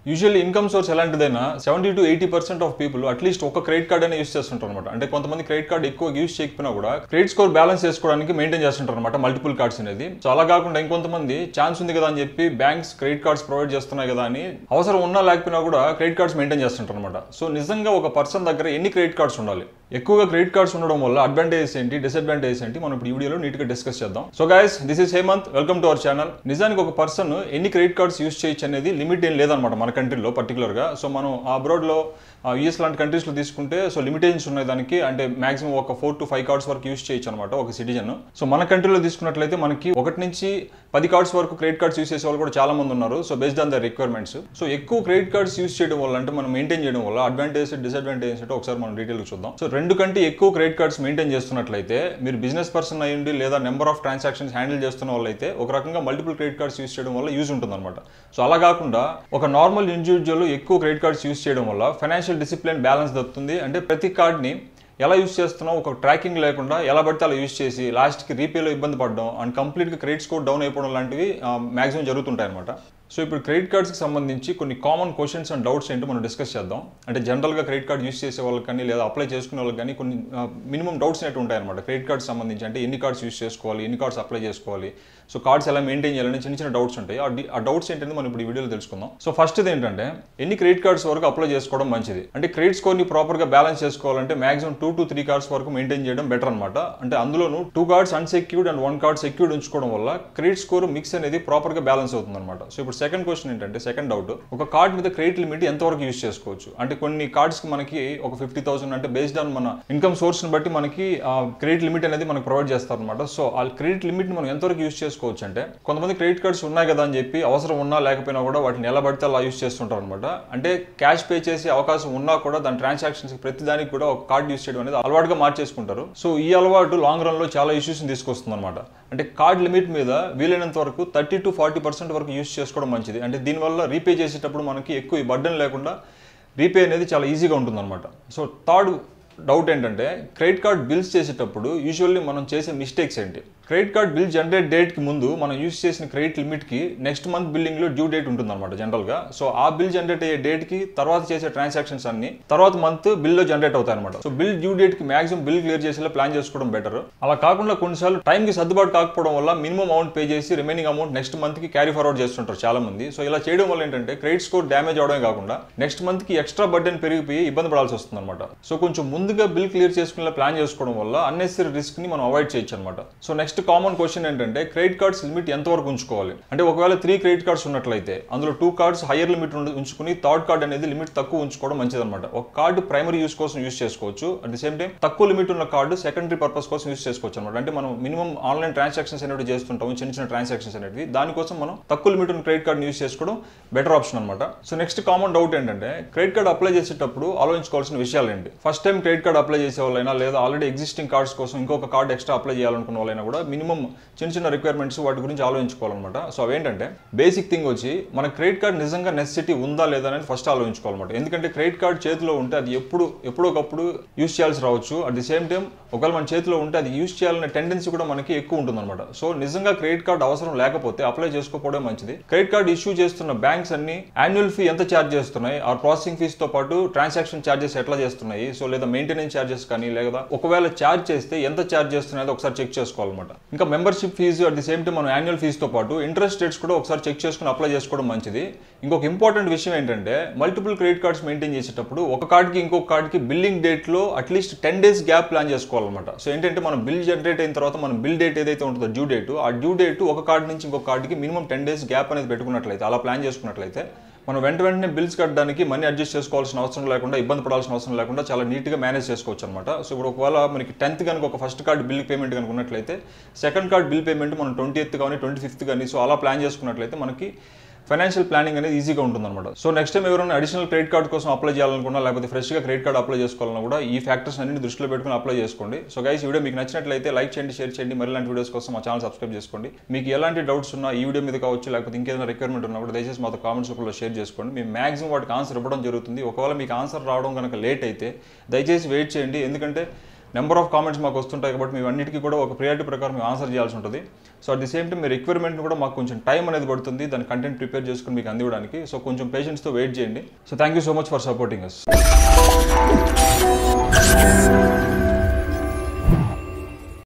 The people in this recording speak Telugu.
యూజువల్లీ ఇన్కమ్ సోర్స్ ఎలాంటిదైనా seventy to eighty percent of people at least ఒక క్రెడిట్ కార్డ్ అయినా యూస్ చేస్తుంటారు అనమాట అంటే కొంతమంది క్రెడిట్ కార్డ్ ఎక్కువ యూస్ చేయకపోయినా కూడా క్రెడిట్ స్కోర్ బ్యాలెన్స్ చేసుకోవడానికి మెయింటైన్ చేస్తుంటారు అనమాట మల్టిపుల్ కార్డ్స్ అనేది సో అలా కాకుండా ఇంకొంతమంది ఛాన్స్ ఉంది కదా అని చెప్పి బ్యాంక్స్ క్రెడిట్ కార్డ్స్ ప్రొవైడ్ చేస్తున్నాయి కదా అని అవసరం ఉన్నా లేకపోయినా కూడా క్రెడిట్ కార్డ్స్ మెయింటైన్ చేస్తుంటారు అనమాట సో నిజంగా ఒక పర్సన్ దగ్గర ఎన్ని క్రెడిట్ కార్డ్స్ ఉండాలి ఎక్కువగా క్రెడిట్ కార్డ్స్ ఉండడం వల్ల అడ్వాంటేజెస్ ఏంటి డిసడ్వాంటేజెస్ ఏంటి మనం ఇప్పుడు ఈ వీడియోలో నీట్ గా డిస్కస్ చేద్దాం so guys this is Hemanth welcome to our channel నిజానికి ఒక పర్సన్ ఎన్ని క్రెడిట్ కార్డ్స్ యూస్ చేయొచ్చు అనేది లిమిట్ ఏం లేదనమాట మన కంట్రీలో పర్టికులర్ గా సో మనం అబ్రాడ్ లో యూఎస్ లాంటి కంట్రీస్ లో తీసుకుంటే సో లిమిటేషన్స్ ఉన్నాయి దానికి అంటే మాక్సిమం ఒక ఫోర్ టు ఫైవ్ కార్డ్స్ వరకు యూస్ చేయొచ్చు అనమాట ఒక సిటిజన్ సో మన కంట్రీలో తీసుకున్నట్లయితే మనకి ఒకటి నుంచి పది కార్డ్స్ వరకు క్రెడిట్ కార్డ్స్ యూస్ చేసే వాళ్ళు కూడా చాలా మంది ఉన్నారు so based on the requirements so ఎక్కువ క్రెడిట్ కార్డ్స్ యూస్ చేయడం వల్ల అంటే మనం మెయింటైన్ చేయడం వల్ల అడ్వాంటేజ్ డిసడ్వాంటేజ్ అంటే ఒకసారి మనం డీటెయిల్ చూద్దాం సో రెండు కంటే ఎక్కువ క్రెడిట్ కార్డ్స్ మెయింటైన్ చేస్తున్నట్లయితే మీరు బిజినెస్ పర్సన్ అయ్యండి లేదా నెంబర్ ఆఫ్ ట్రాన్సాక్షన్స్ హ్యాండిల్ చేస్తున్న వాళ్ళైతే ఒక రకంగా మల్టిపుల్ క్రెడిట్ కార్డ్స్ యూస్ చేయడం వల్ల యూజ్ ఉంటుంది అనమాట సో అలా కాకుండా ఒక నార్మల్ ఇండివిజువల్ ఎక్కువ క్రెడిట్ కార్డ్స్ యూస్ చేయడం వల్ల ఫైనాన్షియల్ డిసిప్లిన్ బ్యాలెన్స్ దొరుకుతుంది అంటే ప్రతి కార్డ్ని ఎలా యూస్ చేస్తున్నాం ఒక ట్రాకింగ్ లేకుండా ఎలా పడితే అలా యూస్ చేసి లాస్ట్కి రీపేలో ఇబ్బంది పడడం అండ్ కంప్లీట్గా క్రెడిట్ స్కోర్ డౌన్ అయిపోవడం లాంటివి మాక్సిమం జరుగుతుంటాయి అనమాట సో ఇప్పుడు క్రెడిట్ కార్డ్స్కి సంబంధించి కొన్ని కామన్ క్వశ్చన్స్ అండ్ డౌట్స్ ఏంటో మనం డిస్కస్ చేద్దాం అంటే జనరల్గా క్రెడిట్ కార్డ్ యూస్ చేసే వాళ్ళకి కానీ లేదా అప్లై చేసుకునే వాళ్ళకి కానీ కొన్ని మినిమం డౌట్స్ అనేవి ఉంటాయి అనమాట క్రెడిట్ కార్డ్స్ సంబంధించి అంటే ఎన్ని కార్డ్స్ యూస్ చేసుకోవాలి ఎన్ని కార్డ్స్ అప్లై చేసుకోవాలి సో కార్డ్స్ ఎలా మెయింటైన్ చేయాలని చిన్న చిన్న డౌట్స్ ఉంటాయి ఆ డి- ఆ డౌట్స్ ఏంటంటే మనం ఇప్పుడు ఈ వీడియోలో తెలుసుకుందాం సో ఫస్ట్ ఏంటంటే ఎన్ని క్రెడిట్ కార్డ్స్ వరకు అప్లై చేసుకోవడం మంచిది అంటే క్రెడిట్ స్కోర్ని ప్రాపర్గా బ్యాలెన్స్ చేసుకోవాలంటే maximum two to three cards వరకు మెయింటైన్ చేయడం బెటర్ అనమాట అంటే అందులోనూ two cards unsecured and one card secured ఉంచుకోవడం వల్ల క్రెడిట్ స్కోర్ మిక్స్ అనేది ప్రాపర్గా బ్యాలెన్స్ అవుతుంది అనమాట సో ఇప్పుడు సెకండ్ క్వశ్చన్ ఏంటంటే సెకండ్ డౌట్ ఒక కార్డ్ మీద క్రెడిట్ లిమిట్ ఎంతవరకు యూస్ చేసుకోవచ్చు అంటే కొన్ని కార్డ్స్ కి మనకి ఒక ఫిఫ్టీ థౌసండ్ అంటే బేస్డ్ ఆన్ మన ఇన్కమ్ సోర్స్ ని బట్టి మనకి క్రెడిట్ లిమిట్ అనేది మనకు ప్రొవైడ్ చేస్తారు అనమాట సో ఆ క్రెడిట్ లిమిట్ ని మనం ఎంతవరకు యూస్ చేసుకోవచ్చు అంటే కొంతమంది క్రెడిట్ కార్డ్స్ ఉన్నాయి కదా అని చెప్పి అవసరం ఉన్నా లేకపోయినా కూడా వాటిని ఎలా పడితే అలా యూస్ చేస్తుంటారు అనమాట అంటే క్యాష్ పే చేసే అవకాశం ఉన్నా కూడా దాని ట్రాన్సాక్షన్స్ ప్రతి దానికి కూడా ఒక కార్డ్ యూస్ చేయడం అనేది అలవాటుగా మార్చేసుకుంటారు సో ఈ అలవాటు లాంగ్ రన్ లో చాలా ఇష్యూస్ తీసుకొస్తుంది అనమాట అంటే కార్డ్ లిమిట్ మీద వీలైనంత వరకు థర్టీ టు ఫార్టీ పర్సెంట్ వరకు యూస్ చేసుకోవడం మంచిది అంటే దీనివల్ల రీపే చేసేటప్పుడు మనకి ఎక్కువ ఈ బర్డన్ లేకుండా రీపే అనేది చాలా ఈజీగా ఉంటుందన్నమాట సో థర్డ్ డౌట్ ఏంటంటే క్రెడిట్ కార్డ్ బిల్స్ చేసేటప్పుడు యూజువల్లీ మనం చేసే మిస్టేక్స్ ఏంటి క్రెడిట్ కార్డ్ బిల్ జనరేట్ డేట్కి ముందు మనం యూస్ చేసిన క్రెడిట్ లిమిట్కి నెక్స్ట్ మంత్ బిల్లింగ్లో డ్యూ డేట్ ఉంటుందన్నమాట జనరల్గా సో ఆ బిల్ జనరేట్ అయ్యే డేట్కి తర్వాత చేసే ట్రాన్సాక్షన్స్ అన్ని తర్వాత మంత్ బిల్లో జనరేట్ అవుతాయి అనమాట సో బిల్ డ్యూ డేట్కి మాక్సిమం బిల్ క్లియర్ చేసేలా ప్లాన్ చేసుకోవడం బెటర్ అలా కాకుండా కొన్నిసార్లు టైంకి సర్దుబాటు కాకపోవడం వల్ల మినిమం అమౌంట్ పే చేసి రిమైనింగ్ అమౌంట్ నెక్స్ట్ మంత్కి క్యారీ ఫార్వర్డ్ చేస్తుంటారు చాలా మంది సో ఇలా చేయడం వల్ల ఏంటంటే క్రెడిట్ స్కోర్ డ్యామేజ్ అవడమే కాకుండా నెక్స్ట్ మంత్కి ఎక్స్ట్రా బర్డెన్ పెరిగిపోయి ఇబ్బంది పడాల్సి వస్తుంది అనమాట సో కొంచెం ముందుగా బిల్ క్లియర్ చేసుకునేలా ప్లాన్ చేసుకోవడం వల్ల అన్నెసరీ రిస్క్ ని మనం అవాయిడ్ చేయొచ్చు అనమాట సో నెక్స్ట్ కామన్ క్వశ్చన్ ఏంటంటే క్రెడిట్ కార్డ్స్ లిమిట్ ఎంతవరకు ఉంచుకోవాలి అంటే ఒకవేళ త్రీ క్రెడిట్ కార్డ్స్ ఉన్నట్లయితే అందులో టూ కార్డ్స్ హైయర్ లిమిట్ ఉంచుకుని థర్డ్ కార్డ్ అనేది లిమిట్ తక్కువ ఉంచుకోవడం మంచిదన్నమాట ఒక కార్డు ప్రైమరీ యూస్ కోసం యూస్ చేసుకోవచ్చు అట్ ది సేమ్ టైం తక్కువ లిమిట్ ఉన్న కార్డు సెకండరీ పర్పస్ కోసం యూస్ చేసుకోవచ్చు అనమాట అంటే మనం మినిమం ఆన్లైన్ ట్రాన్సాక్షన్స్ అనేవి చేస్తుంటాం చిన్న చిన్న ట్రాన్సాక్షన్స్ అనేవి దానికోసం మనం తక్కువ లిమిట్ ఉన్న క్రెడిట్ కార్డ్ యూస్ చేసుకోవడం బెటర్ ఆప్షన్ అనమాట సో నెక్స్ట్ కామన్ డౌట్ ఏంటంటే క్రెడిట్ కార్డ్ అప్లై చేసేటప్పుడు ఆలోచించుకోవాల్సిన విషయాలు ఏంటి first time credit card apply చేసే వాళ్ళైనా లేదా ఆల్రెడీ ఎగ్జిస్టింగ్ కార్డ్స్ కోసం ఇంకొక కార్డ్ ఎక్స్ట్రా అప్లై చేయాలనుకున్న వాళ్ళైనా కూడా మినిమం చిన్న చిన్న రిక్వైర్మెంట్స్ వాటి గురించి ఆలోచించుకోవాలన్నమాట సో అవేంటంటే బేసిక్ థింగ్ వచ్చి మన క్రెడిట్ కార్డ్ నిజంగా నెసెసిటీ ఉందా లేదా అనేది ఫస్ట్ ఆలోచించుకోవాలన్నమాట ఎందుకంటే క్రెడిట్ కార్డ్ చేతిలో ఉంటే అది ఎప్పుడు ఎప్పుడోకప్పుడు యూస్ చేయాల్సి రావచ్చు అట్ ది సేమ్ టైం ఒకవేళ మన చేతిలో ఉంటే అది యూస్ చేయాలనే టెండెన్సీ కూడా మనకి ఎక్కువ ఉంటుందన్నమాట సో నిజంగా క్రెడిట్ కార్డ్ అవసరం లేకపోతే అప్లై చేసుకోవడం మంచిది క్రెడిట్ కార్డ్ ఇష్యూ చేస్తున్న బ్యాంక్స్ అన్ని యాన్యువల్ ఫీ ఎంత ఛార్జ్ చేస్తున్నాయి ఆ ప్రాసెసింగ్ ఫీస్ తో పాటు ట్రాన్సాక్షన్ ఛార్జెస్ ఎట్లా చేస్తున్నాయి సో లేదా మెయింటెనెన్స్ ఛార్జెస్ కానీ లేదా ఒకవేళ ఛార్జ్ చేస్తే ఎంత ఛార్జ్ చేస్తున్నాయో ఒకసారి చెక్ చేసుకోవాలన్నమాట ఇంకా membership fees at the same time మనం యాన్యువల్ ఫీజుతో పాటు ఇంట్రెస్ట్ రేట్స్ కూడా ఒకసారి చెక్ చేసుకుని అప్లై చేసుకోవడం మంచిది ఇంకొక ఇంపార్టెంట్ విషయం ఏంటంటే మల్టిపుల్ క్రెడిట్ కార్డ్స్ మెయింటైన్ చేసేటప్పుడు ఒక కార్డ్కి ఇంకొక కార్డ్కి బిల్లింగ్ డేట్లో at least ten days gap plan చేసుకోవాలన్నమాట సో ఏంటంటే మనం బిల్ జనరేట్ అయిన తర్వాత మనం బిల్ డేట్ ఏదైతే ఉంటుందో డ్యూ డేట్ ఆ డ్యూ డేట్ ఒక కార్డ్ నుంచి ఇంకొక కార్డ్కి మినిమం టెన్ డేస్ గ్యాప్ అనేది పెట్టుకున్నట్లయితే అలా ప్లాన్ చేసుకున్నట్లయితే మనం వెంట వెంటనే బిల్స్ కట్టడానికి మనీ అడ్జస్ట్ చేసుకోవాల్సిన అవసరం లేకుండా ఇబ్బంది పడాల్సిన అవసరం లేకుండా చాలా నీట్గా మేనేజ్ చేసుకోవచ్చు అనమాట సో ఇప్పుడు ఒకవేళ మనకి టెన్త్ కనుక ఒక ఫస్ట్ కార్డ్ బిల్ పేమెంట్ కనుక ఉన్నట్లయితే సెకండ్ కార్డ్ బిల్ పేమెంట్ మనం ట్వంటీ ఎయిత్ కానీ ట్వంటీ ఫిఫ్త్ కానీ సో అలా ప్లాన్ చేసుకున్నట్లయితే మనకి ఫైనాన్షియల్ ప్లానింగ్ అనేది ఈజీగా ఉంటుందన్నమాట సో నెక్స్ట్ టైం ఎవరైనా అడిషనల్ క్రెడిట్ కార్డ్ కోసం అప్లై చేయాలనుకున్నా లేకపోతే ఫ్రెష్గా క్రెడిట్ కార్డ్ అప్లై చేసుకోవాలన్నా కూడా ఈ ఫ్యాక్టర్స్ అన్ని దృష్టిలో పెట్టుకుని అప్లై చేసుకోండి సో గైస్ ఈ వీడియో మీకు నచ్చినట్లయితే లైక్ చేయండి షేర్ చేయండి మరి ఇలాంటి వీడియోస్ కోసం మా ఛానల్ సబ్స్క్రైబ్ చేసుకోండి మీకు ఎలాంటి డౌట్స్ ఉన్నా ఈ వీడియో మీద కావచ్చు లేకపోతే ఇంకేదైనా రిక్వైర్మెంట్ ఉన్నా కూడా దయచేసి మాతో కామెంట్స్ రూపంలో షేర్ చేసుకోండి మేము మాక్సిమం వాటికి ఆన్సర్ ఇవ్వడం జరుగుతుంది ఒకవేళ మీకు ఆన్సర్ రావడం కనుక లేట్ అయితే దయచేసి వెయిట్ చేయండి ఎందుకంటే నెంబర్ ఆఫ్ కామెంట్స్ మాకు వస్తుంటాయి కాబట్టి మేము అన్నిటికీ కూడా ఒక ప్రియారిటీ ప్రకారం మేము ఆన్సర్ చేయాల్సి ఉంటుంది so at the same time మీ రిక్వైర్మెంట్ కూడా మాకు కొంచెం టైం అనేది పడుతుంది దాని కంటెంట్ ప్రిపేర్ చేసుకుని మీకు అందివ్వడానికి సో కొంచెం పేషెన్స్తో వెయిట్ చేయండి so thank you so much for supporting us